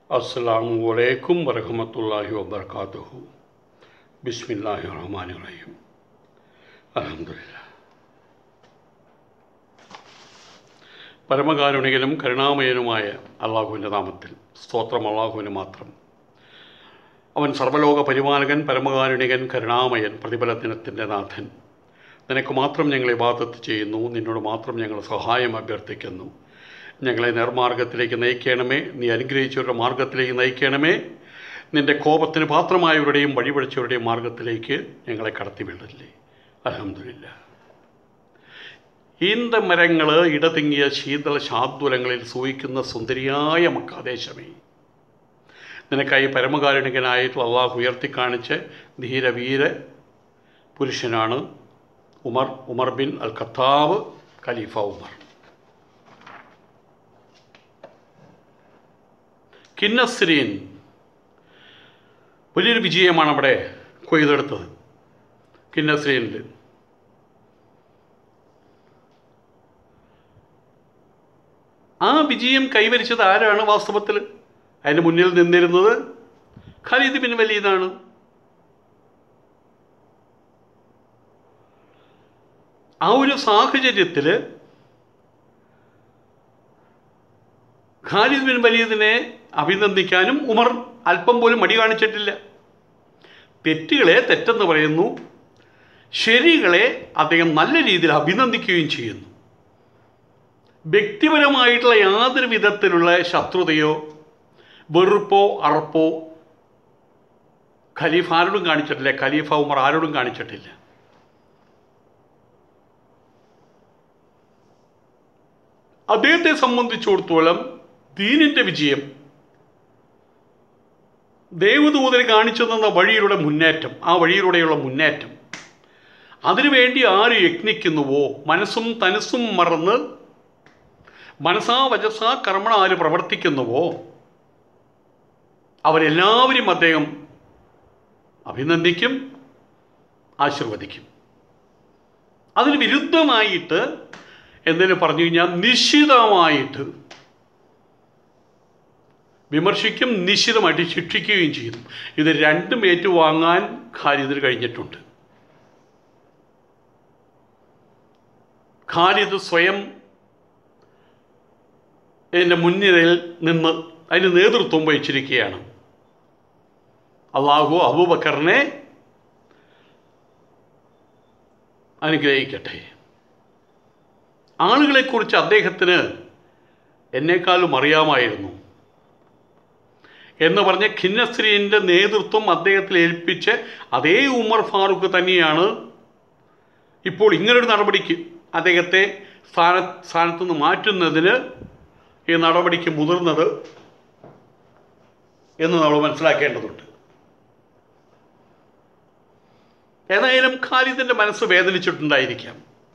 അസ്സലാമു അലൈക്കും വറഹമത്തല്ലാഹി വബർക്കാത്തുഹു ബിസ്മില്ലാഹി റഹ്മാൻ റഹീം അലഹമില്ല പരമകാരുണികനും കരുണാമയനുമായ അള്ളാഹുവിൻ്റെ നാമത്തിൽ സ്തോത്രം അള്ളാഹുവിന് മാത്രം അവൻ സർവലോക പരിപാലകൻ പരമകാരുണികൻ കരുണാമയൻ പ്രതിഫലദിനത്തിൻ്റെ നാഥൻ നിനക്ക് മാത്രം ഞങ്ങളെ ബാധത്ത് ചെയ്യുന്നു നിന്നോട് മാത്രം ഞങ്ങൾ സഹായം അഭ്യർത്ഥിക്കുന്നു ഞങ്ങളെ നേർമാർഗത്തിലേക്ക് നയിക്കണമേ നീ അനുഗ്രഹിച്ചവരുടെ മാർഗത്തിലേക്ക് നയിക്കണമേ നിൻ്റെ കോപത്തിന് പാത്രമായവരുടെയും വഴിപഴിച്ചവരുടെയും മാർഗത്തിലേക്ക് ഞങ്ങളെ കടത്തിവിടല്ലേ അലഹമില്ല ഈന്ത മരങ്ങൾ ഇടതിങ്ങിയ ശീതള ശാദ്വലങ്ങളിൽ സൂയിക്കുന്ന സുന്ദരിയായ മക്കാദേശമേ നിനക്കായി പരമകാരുണികനായിട്ടുള്ള അള്ളാഹു ഉയർത്തിക്കാണിച്ച് ധീരവീര പുരുഷനാണ് Umar Umar bin al Khattab ഖലീഫ ഉമർ കിന്നസ്രീൻ വലിയൊരു വിജയമാണ് അവിടെ കൊയ്തെടുത്തത് കിന്നസ്രീനിൽ ആ വിജയം കൈവരിച്ചത് ആരാണ് വാസ്തവത്തിൽ അതിന് മുന്നിൽ നിന്നിരുന്നത് ഖലീദ് ബിൻ വലീദാണ് ആ ഒരു സാഹചര്യത്തിൽ ഖാലിദ് ബിൻ വലീദിനെ അഭിനന്ദിക്കാനും ഉമർ അല്പം പോലും മടി കാണിച്ചിട്ടില്ല തെറ്റുകളെ തെറ്റെന്ന് പറയുന്നു ശരികളെ അദ്ദേഹം നല്ല രീതിയിൽ അഭിനന്ദിക്കുകയും ചെയ്യുന്നു വ്യക്തിപരമായിട്ടുള്ള യാതൊരു വിധത്തിലുള്ള ശത്രുതയോ വെറുപ്പോ അറപ്പോ ഖലീഫ് ആരോടും കാണിച്ചിട്ടില്ല ഖലീഫ ഉമർ ആരോടും കാണിച്ചിട്ടില്ല അദ്ദേഹത്തെ സംബന്ധിച്ചിടത്തോളം ദീനിൻ്റെ വിജയം ദേവദൂതന് കാണിച്ചു തന്ന വഴിയിലൂടെ മുന്നേറ്റം ആ വഴിയിലൂടെയുള്ള മുന്നേറ്റം അതിനുവേണ്ടി ആര് യജ്ഞിക്കുന്നുവോ മനസ്സും തനസ്സും മറന്ന് മനസ്സാ വജസാ കർമ്മണ ആര് പ്രവർത്തിക്കുന്നുവോ അവരെല്ലാവരും അദ്ദേഹം അഭിനന്ദിക്കും ആശീർവദിക്കും അതിന് വിരുദ്ധമായിട്ട് എന്തെങ്കിലും പറഞ്ഞു കഴിഞ്ഞാൽ നിശ്ചിതമായിട്ട് വിമർശിക്കും നിശ്ചിതമായിട്ട് ശിക്ഷിക്കുകയും ചെയ്തു ഇത് രണ്ടും ഏറ്റുവാങ്ങാൻ ഖാലിദിന് കഴിഞ്ഞിട്ടുണ്ട് ഖാലിദ് സ്വയം എൻ്റെ മുൻനിരയിൽ നിന്ന് അതിന് നേതൃത്വം വഹിച്ചിരിക്കുകയാണ് അള്ളാഹു അബൂബക്കറിനെ അനുഗ്രഹിക്കട്ടെ ആളുകളെക്കുറിച്ച് അദ്ദേഹത്തിന് എന്നെക്കാളും അറിയാമായിരുന്നു എന്ന് പറഞ്ഞ ഖിന്നസ്രീൻ്റെ നേതൃത്വം അദ്ദേഹത്തിൽ ഏൽപ്പിച്ച് അതേ ഉമർ ഫാറൂഖ് തന്നെയാണ് ഇപ്പോൾ ഇങ്ങനൊരു നടപടിക്ക് അദ്ദേഹത്തെ സ്ഥാന സ്ഥാനത്തു നിന്ന് മാറ്റുന്നതിന് ഈ നടപടിക്ക് മുതിർന്നത് എന്ന് നമ്മൾ മനസ്സിലാക്കേണ്ടതുണ്ട് ഏതായാലും ഖാലിദിൻ്റെ മനസ്സ് വേദനിച്ചിട്ടുണ്ടായിരിക്കാം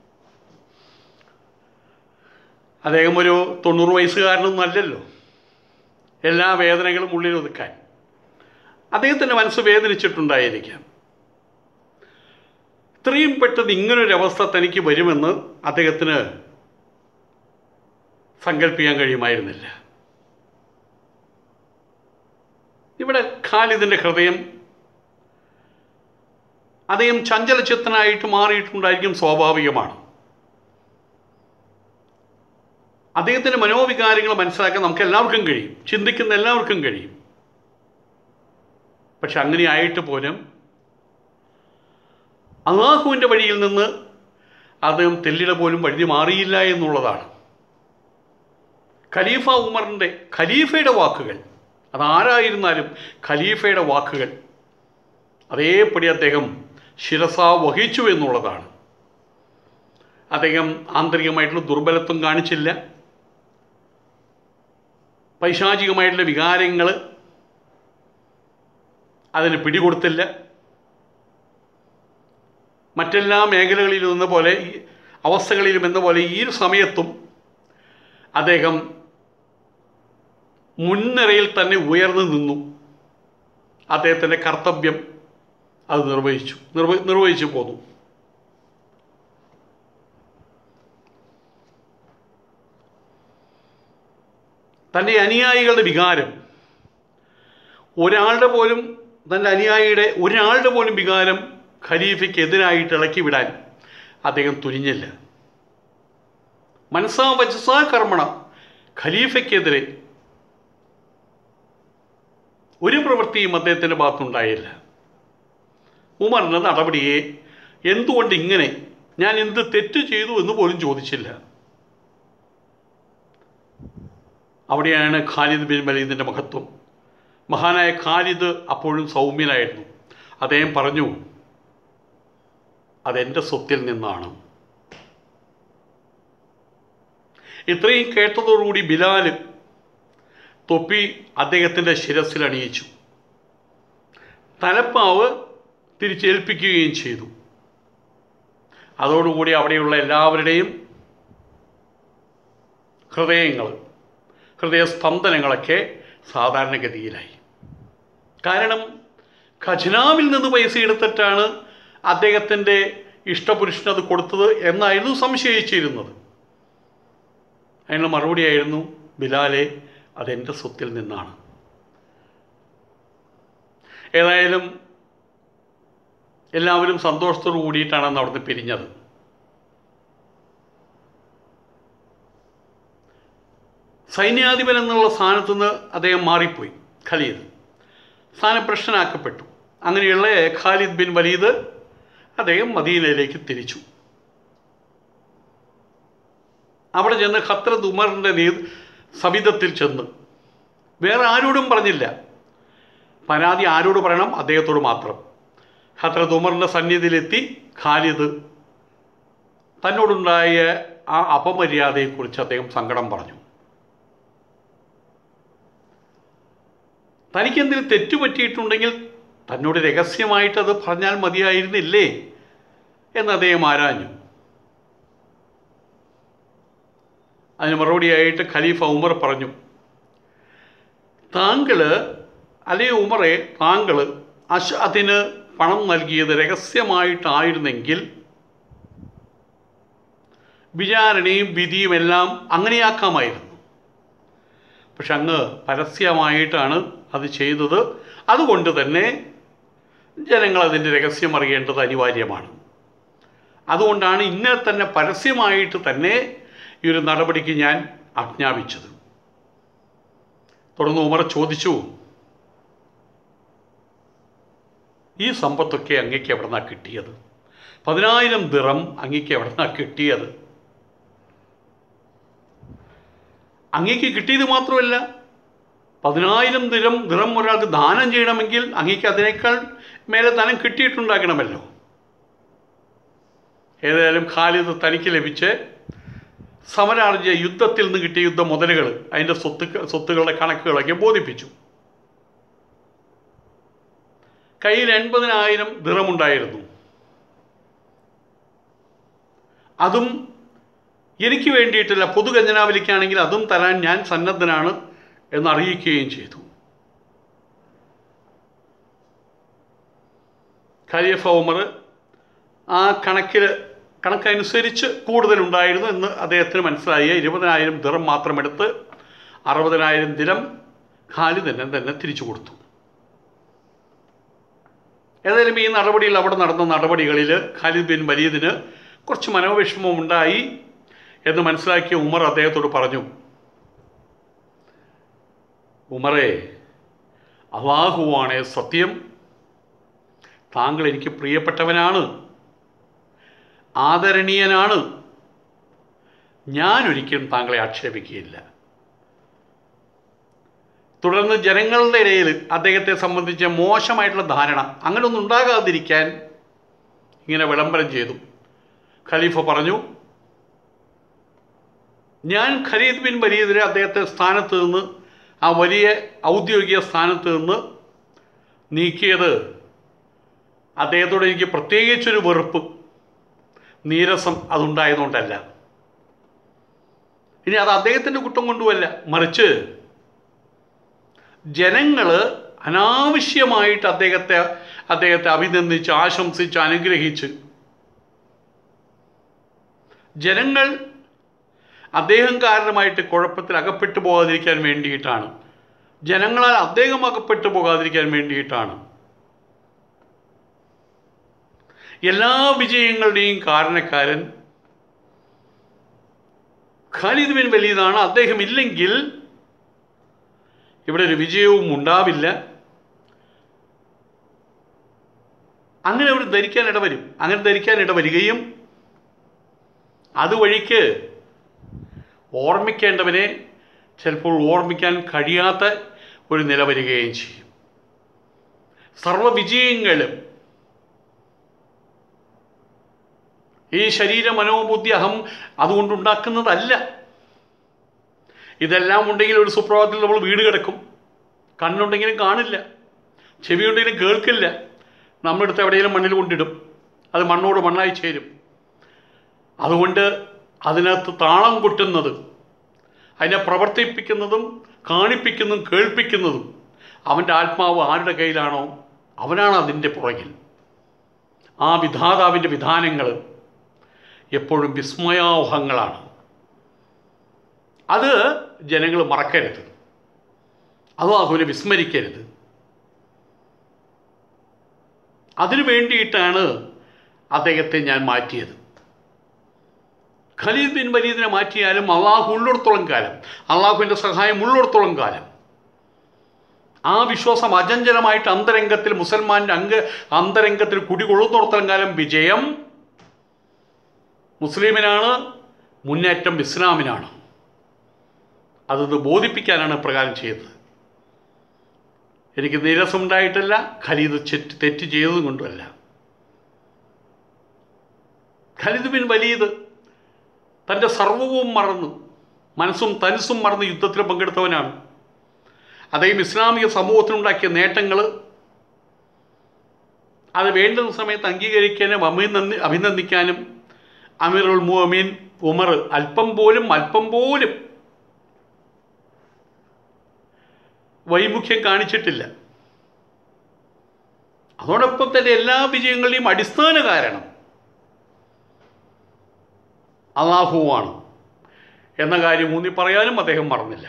അദ്ദേഹം ഒരു തൊണ്ണൂറ് വയസ്സുകാരനൊന്നും അല്ലല്ലോ എല്ലാ വേദനകളും ഉള്ളിൽ ഒതുക്കാൻ അദ്ദേഹത്തിൻ്റെ മനസ്സ് വേദനിച്ചിട്ടുണ്ടായിരിക്കാം ഇത്രയും പെട്ടെന്ന് ഇങ്ങനൊരവസ്ഥ തനിക്ക് വരുമെന്ന് അദ്ദേഹത്തിന് സങ്കല്പിക്കാൻ കഴിയുമായിരുന്നില്ല ഇവിടെ ഖാലിദിൻ്റെ ഹൃദയം അദ്ദേഹം ചഞ്ചലചിത്തനായിട്ട് മാറിയിട്ടുണ്ടായിരിക്കും സ്വാഭാവികമാണ് അദ്ദേഹത്തിൻ്റെ മനോവികാരങ്ങൾ മനസ്സിലാക്കാൻ നമുക്ക് എല്ലാവർക്കും കഴിയും ചിന്തിക്കുന്ന എല്ലാവർക്കും കഴിയും പക്ഷെ അങ്ങനെ ആയിട്ട് പോലും അള്ളാഹുവിൻ്റെ വഴിയിൽ നിന്ന് അദ്ദേഹം തെല്ലിട പോലും വഴുതി മാറിയില്ല എന്നുള്ളതാണ് ഖലീഫ ഉമറിൻ്റെ ഖലീഫയുടെ വാക്കുകൾ അതാരായിരുന്നാലും ഖലീഫയുടെ വാക്കുകൾ അതേപടി അദ്ദേഹം ശിരസ വഹിച്ചു എന്നുള്ളതാണ് അദ്ദേഹം ആന്തരികമായിട്ടുള്ള ദുർബലത്വം കാണിച്ചില്ല പൈശാചികമായിട്ടുള്ള വികാരങ്ങൾ അതിന് പിടികൊടുത്തില്ല മറ്റെല്ലാ മേഖലകളിലും എന്ന പോലെ ഈ അവസ്ഥകളിലും എന്ന പോലെ ഈ ഒരു സമയത്തും അദ്ദേഹം മുൻനിരയിൽ തന്നെ ഉയർന്നു നിന്നു അദ്ദേഹത്തിൻ്റെ കർത്തവ്യം അത് നിർവഹിച്ചു നിർവ നിർവഹിച്ചു പോന്നു തൻ്റെ അനുയായികളുടെ വികാരം ഒരാളുടെ പോലും തൻ്റെ അനുയായിയുടെ ഒരാളുടെ പോലും വികാരം ഖലീഫയ്ക്ക് എതിരായിട്ട് ഇളക്കി വിടാൻ അദ്ദേഹം തുനിഞ്ഞില്ല മനസ്സാ വചസാ കർമ്മണ ഖലീഫയ്ക്കെതിരെ ഒരു പ്രവൃത്തിയും അദ്ദേഹത്തിൻ്റെ ഭാഗത്തുണ്ടായില്ല ഉമറിൻ്റെ നടപടിയെ എന്തുകൊണ്ട് ഇങ്ങനെ ഞാൻ എന്ത് തെറ്റ് ചെയ്തു എന്ന് പോലും ചോദിച്ചില്ല അവിടെയാണ് ഖാലിദ് ബിൻ വലീദിൻ്റെ മഹത്വം മഹാനായ ഖാലിദ് അപ്പോഴും സൗമ്യനായിരുന്നു അദ്ദേഹം പറഞ്ഞു അതെൻ്റെ സ്വത്തിൽ നിന്നാണ് ഇത്രയും കേട്ടതോടുകൂടി ബിലാൽ തൊപ്പി അദ്ദേഹത്തിൻ്റെ ശിരസിൽ അണിയിച്ചു തലപ്പാവ് തിരിച്ചേൽപ്പിക്കുകയും ചെയ്തു അതോടുകൂടി അവിടെയുള്ള എല്ലാവരുടെയും ഹൃദയങ്ങൾ ഹൃദയസ്പന്ദനങ്ങളൊക്കെ സാധാരണഗതിയിലായി കാരണം ഖജനാവിൽ നിന്ന് പൈസ എടുത്തിട്ടാണ് അദ്ദേഹത്തിൻ്റെ ഇഷ്ടപുരുഷന് അത് കൊടുത്തത് എന്നായിരുന്നു സംശയിച്ചിരുന്നത് അതിനുള്ള മറുപടിയായിരുന്നു ബിലാലെ അതെൻ്റെ സ്വത്തിൽ നിന്നാണ് ഏതായാലും എല്ലാവരും സന്തോഷത്തോടു കൂടിയിട്ടാണ് അന്ന് അവിടുന്ന് പിരിഞ്ഞത് സൈന്യാധിപൻ എന്നുള്ള സ്ഥാനത്ത് നിന്ന് അദ്ദേഹം മാറിപ്പോയി ഖലീദ് സ്ഥാനഭ്രഷ്ടനാക്കപ്പെട്ടു അങ്ങനെയുള്ള ഖാലിദ് ബിൻ വലീദ് അദ്ദേഹം മദീനയിലേക്ക് തിരിച്ചു അവിടെ ചെന്ന് ഖത്രത് ഉമറിൻ്റെ നീ സവിധത്തിൽ ചെന്ന് വേറെ ആരോടും പറഞ്ഞില്ല പരാതി ആരോട് പറയണം അദ്ദേഹത്തോട് മാത്രം ഹത്രത്ത് ഉമറിൻ്റെ സന്നിധിയിലെത്തി ഖാലിദ് തന്നോടുണ്ടായ ആ അപമര്യാദയെക്കുറിച്ച് അദ്ദേഹം സങ്കടം പറഞ്ഞു തനിക്കെന്തെങ്കിലും തെറ്റുപറ്റിയിട്ടുണ്ടെങ്കിൽ തന്നോട് രഹസ്യമായിട്ട് അത് പറഞ്ഞാൽ മതിയായിരുന്നില്ലേ എന്ന് അദ്ദേഹം ആരാഞ്ഞു അതിന് മറുപടിയായിട്ട് ഖലീഫ ഉമർ പറഞ്ഞു താങ്കൾ അല്ലേ ഉമറെ താങ്കൾ അശ് അതിന് പണം നൽകിയത് രഹസ്യമായിട്ടായിരുന്നെങ്കിൽ വിചാരണയും വിധിയും എല്ലാം അങ്ങനെയാക്കാമായിരുന്നു പക്ഷെ അങ്ങ് പരസ്യമായിട്ടാണ് അത് ചെയ്തത് അതുകൊണ്ട് തന്നെ ജനങ്ങൾ അതിൻ്റെ രഹസ്യം അറിയേണ്ടത് അനിവാര്യമാണ് അതുകൊണ്ടാണ് ഇന്നലെ തന്നെ പരസ്യമായിട്ട് തന്നെ ഈ ഒരു നടപടിക്ക് ഞാൻ ആജ്ഞാപിച്ചത് തുടർന്ന് ഉമർ ചോദിച്ചു ഈ സമ്പത്തൊക്കെ അങ്ങേക്ക് എവിടെ നിന്നാണ് കിട്ടിയത് പതിനായിരം ദിറം അങ്ങേക്ക് എവിടെ നിന്നാണ് കിട്ടിയത് അങ്ങേക്ക് കിട്ടിയത് മാത്രമല്ല പതിനായിരം ദിനം ദിറം ഒരാൾക്ക് ദാനം ചെയ്യണമെങ്കിൽ അങ്ങേക്ക് അതിനേക്കാൾ മേലെ ധനം കിട്ടിയിട്ടുണ്ടാക്കണമല്ലോ ഏതായാലും ഖാലിദ് തനിക്ക് ലഭിച്ച് സമരാർജ്ജ യുദ്ധത്തിൽ നിന്ന് കിട്ടിയ യുദ്ധ മുതലുകൾ അതിൻ്റെ സ്വത്ത് സ്വത്തുക്കളുടെ കണക്കുകളൊക്കെ ബോധിപ്പിച്ചു കയ്യിൽ എൺപതിനായിരം ദിറമുണ്ടായിരുന്നു അതും എനിക്ക് വേണ്ടിയിട്ടല്ല പൊതു ഖജനാവിലേക്കാണെങ്കിൽ അതും തരാൻ ഞാൻ സന്നദ്ധനാണ് എന്നറിയിക്കുകയും ചെയ്തു ഖലീഫ ഉമർ ആ കണക്കിൽ കണക്കനുസരിച്ച് കൂടുതലുണ്ടായിരുന്നു എന്ന് അദ്ദേഹത്തിന് മനസ്സിലായി ഇരുപതിനായിരം ദിറം മാത്രം എടുത്ത് അറുപതിനായിരം ദിനം ഖാലിദ് തന്നെ തന്നെ തിരിച്ചു കൊടുത്തു ഏതായാലും ഈ നടപടിയിൽ അവിടെ നടന്ന നടപടികളിൽ ഖാലിദ് ബിൻ വലീദിന് കുറച്ച് മനോവിഷമം ഉണ്ടായി എന്ന് മനസ്സിലാക്കിയ ഉമർ അദ്ദേഹത്തോട് പറഞ്ഞു ഉമറെ അള്ളാഹുവാണേ സത്യം താങ്കൾ എനിക്ക് പ്രിയപ്പെട്ടവനാണ് ആദരണീയനാണ് ഞാൻ ഒരിക്കലും താങ്കളെ ആക്ഷേപിക്കുകയില്ല തുടർന്ന് ജനങ്ങളുടെ ഇടയിൽ അദ്ദേഹത്തെ സംബന്ധിച്ച് മോശമായിട്ടുള്ള ധാരണ അങ്ങനെയൊന്നും ഉണ്ടാകാതിരിക്കാൻ ഇങ്ങനെ വിളംബരം ചെയ്തു ഖലീഫ പറഞ്ഞു ഞാൻ ഖലീദ് ബിൻ വലീദിനെ അദ്ദേഹത്തെ സ്ഥാനത്ത് നിന്ന് ആ വലിയ ഔദ്യോഗിക സ്ഥാനത്ത് നിന്ന് നീക്കിയത് അദ്ദേഹത്തോട് എനിക്ക് പ്രത്യേകിച്ചൊരു വെറുപ്പ് നീരസം അതുണ്ടായതുകൊണ്ടല്ല ഇനി അത് അദ്ദേഹത്തിൻ്റെ കുറ്റം കൊണ്ടുമല്ല മറിച്ച് ജനങ്ങൾ അനാവശ്യമായിട്ട് അദ്ദേഹത്തെ അദ്ദേഹത്തെ അഭിനന്ദിച്ച് ആശംസിച്ച് അനുഗ്രഹിച്ച് ജനങ്ങൾ അദ്ദേഹം കാരണമായിട്ട് കുഴപ്പത്തിൽ അകപ്പെട്ടു പോകാതിരിക്കാൻ വേണ്ടിയിട്ടാണ് ജനങ്ങളാൽ അദ്ദേഹം അകപ്പെട്ടു പോകാതിരിക്കാൻ വേണ്ടിയിട്ടാണ് എല്ലാ വിജയങ്ങളുടെയും കാരണക്കാരൻ ഖാലിദ് ബിൻ വലീദാണ് അദ്ദേഹം ഇല്ലെങ്കിൽ ഇവിടെ ഒരു വിജയവും ഉണ്ടാവില്ല അങ്ങനെ അവർ ധരിക്കാൻ ഇടവരും അങ്ങനെ ധരിക്കാൻ ഇടവരികയും അതുവഴിക്ക് ഓർമ്മിക്കേണ്ടവനെ ചിലപ്പോൾ ഓർമ്മിക്കാൻ കഴിയാത്ത ഒരു നില വരികയും ചെയ്യും സർവവിജയങ്ങളും ഈ ശരീര മനോബുദ്ധി അഹം അതുകൊണ്ടുണ്ടാക്കുന്നതല്ല ഇതെല്ലാം ഉണ്ടെങ്കിൽ ഒരു സുപ്രഭാതത്തിൽ നമ്മൾ വീട് കിടക്കും കണ്ണുണ്ടെങ്കിലും കാണില്ല ചെവിയുണ്ടെങ്കിലും കേൾക്കില്ല നമ്മളെടുത്ത് എവിടെയെങ്കിലും മണ്ണിൽ കൊണ്ടിടും അത് മണ്ണോട് മണ്ണായി ചേരും അതുകൊണ്ട് അതിനകത്ത് താളം കൊട്ടുന്നത് അതിനെ പ്രവർത്തിപ്പിക്കുന്നതും കാണിപ്പിക്കുന്നതും കേൾപ്പിക്കുന്നതും അവൻ്റെ ആത്മാവ് ആരുടെ കയ്യിലാണോ അവനാണ് അതിൻ്റെ പുറകിൽ ആ വിധാതാവിൻ്റെ വിധാനങ്ങൾ എപ്പോഴും വിസ്മയാവഹങ്ങളാണ് അത് ജനങ്ങൾ മറക്കരുത് അതും അതുപോലെ വിസ്മരിക്കരുത് അതിനു വേണ്ടിയിട്ടാണ് അദ്ദേഹത്തെ ഞാൻ മാറ്റിയത് ഖലീദ് ബിൻ വലീദിനെ മാറ്റിയാലും അള്ളാഹു ഉള്ളിടത്തോളം കാലം അള്ളാഹുവിൻ്റെ സഹായം ഉള്ളിടത്തോളം കാലം ആ വിശ്വാസം അചഞ്ചലമായിട്ട് അന്തരംഗത്തിൽ മുസൽമാൻ്റെ അംഗ അന്തരംഗത്തിൽ കുടികൊള്ളുന്നിടത്തോളം കാലം വിജയം മുസ്ലിമിനാണ് മുന്നേറ്റം ഇസ്ലാമിനാണ് അതത് ബോധിപ്പിക്കാനാണ് പ്രകാരം ചെയ്തത് എനിക്ക് നിരസമുണ്ടായിട്ടല്ല ഖലീദ് ചെറ്റ് തെറ്റ് ചെയ്തതും കൊണ്ടുമല്ല ഖലീദ് ബിൻ വലീദ് തൻ്റെ സർവവും മറന്നു മനസ്സും തനുസും മറന്ന് യുദ്ധത്തിൽ പങ്കെടുത്തവനാണ് അദ്ദേഹം ഇസ്ലാമിക സമൂഹത്തിനുണ്ടാക്കിയ നേട്ടങ്ങൾ അത് വേണ്ടുന്ന സമയത്ത് അംഗീകരിക്കാനും അഭിനന്ദി അഭിനന്ദിക്കാനും അമീറുൽ മുഅമീൻ ഉമർ അല്പം പോലും അല്പം പോലും വൈമുഖ്യം കാണിച്ചിട്ടില്ല അതോടൊപ്പം തന്നെ എല്ലാ വിജയങ്ങളുടെയും അടിസ്ഥാന കാരണം അള്ളാഹുവാണ് എന്ന കാര്യം ഊന്നി പറയാനും അദ്ദേഹം മറന്നില്ല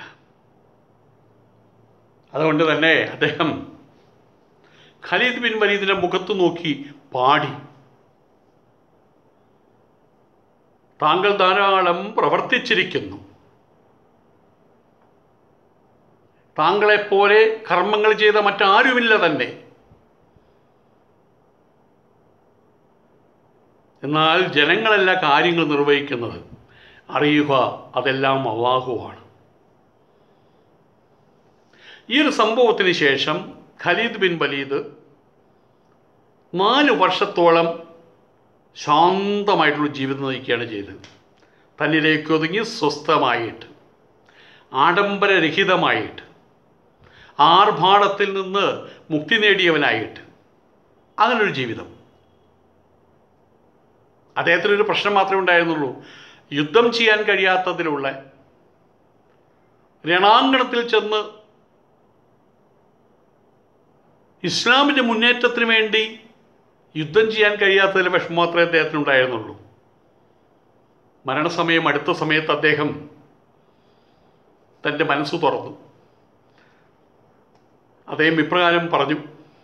അതുകൊണ്ട് തന്നെ അദ്ദേഹം ഖലീദ് ബിൻ വലീദിൻ്റെ മുഖത്ത് നോക്കി പാടി താങ്കൾ ധാരാളം പ്രവർത്തിച്ചിരിക്കുന്നു താങ്കളെപ്പോലെ കർമ്മങ്ങൾ ചെയ്ത മറ്റാരുമില്ല തന്നെ എന്നാൽ ജനങ്ങളല്ല കാര്യങ്ങൾ നിർവഹിക്കുന്നത് അറിയുക അതെല്ലാം അള്ളാഹുവാണ് ഈ ഒരു സംഭവത്തിന് ശേഷം ഖലീദ് ബിൻ വലീദ് നാല് വർഷത്തോളം ശാന്തമായിട്ടുള്ള ജീവിതം നയിക്കുകയാണ് ചെയ്തത് തന്നിലേക്ക് ഒതുങ്ങി സ്വസ്ഥമായിട്ട് ആഡംബരരഹിതമായിട്ട് ആർഭാടത്തിൽ നിന്ന് മുക്തി നേടിയവനായിട്ട് അങ്ങനൊരു ജീവിതം അദ്ദേഹത്തിനൊരു പ്രശ്നം മാത്രമേ ഉണ്ടായിരുന്നുള്ളൂ യുദ്ധം ചെയ്യാൻ കഴിയാത്തതിലുള്ള രണാങ്കണത്തിൽ ചെന്ന് ഇസ്ലാമിൻ്റെ മുന്നേറ്റത്തിന് വേണ്ടി യുദ്ധം ചെയ്യാൻ കഴിയാത്തതിൽ വിഷമം മാത്രമേ അദ്ദേഹത്തിന് ഉണ്ടായിരുന്നുള്ളൂ മരണസമയം അടുത്ത സമയത്ത് അദ്ദേഹം തൻ്റെ മനസ്സ് തുറന്നു അദ്ദേഹം ഇപ്രകാരം പറഞ്ഞു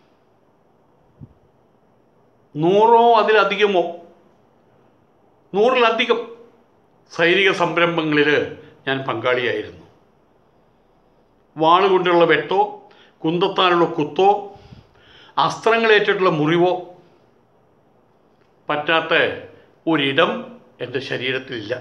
നൂറോ അതിലധികമോ നൂറിലധികം സൈനിക സംരംഭങ്ങളിൽ ഞാൻ പങ്കാളിയായിരുന്നു വാളുകൊണ്ടുള്ള വെട്ടോ കുന്തത്താനുള്ള കുത്തോ അസ്ത്രങ്ങളേറ്റിട്ടുള്ള മുറിവോ പറ്റാത്ത ഒരിടം എൻ്റെ ശരീരത്തിലില്ല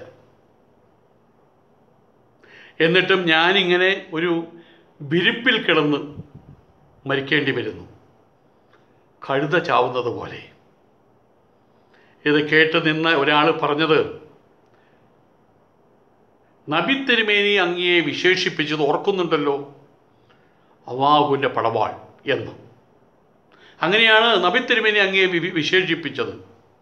എന്നിട്ടും ഞാനിങ്ങനെ ഒരു വിരിപ്പിൽ കിടന്ന് മരിക്കേണ്ടി വരുന്നു കഴുത ചാവുന്നത് പോലെ ഇത് കേട്ട് നിന്ന് ഒരാൾ പറഞ്ഞത് നബി തിരുമേനി അങ്ങയെ വിശേഷിപ്പിച്ചത് ഓർക്കുന്നുണ്ടല്ലോ അള്ളാഹുവിൻ്റെ പടവാൾ എന്ന് അങ്ങനെയാണ് നബി തിരുമേനി അങ്ങയെ വി- വിശേഷിപ്പിച്ചത്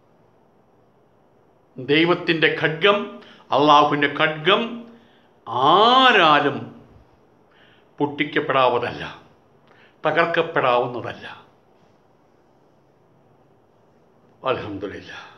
ദൈവത്തിൻ്റെ ഖഡ്ഗം അള്ളാഹുവിൻ്റെ ഖഡ്ഗം ആരാലും പൊട്ടിക്കപ്പെടാവതല്ല തകർക്കപ്പെടാവുന്നതല്ല അലഹമില്ല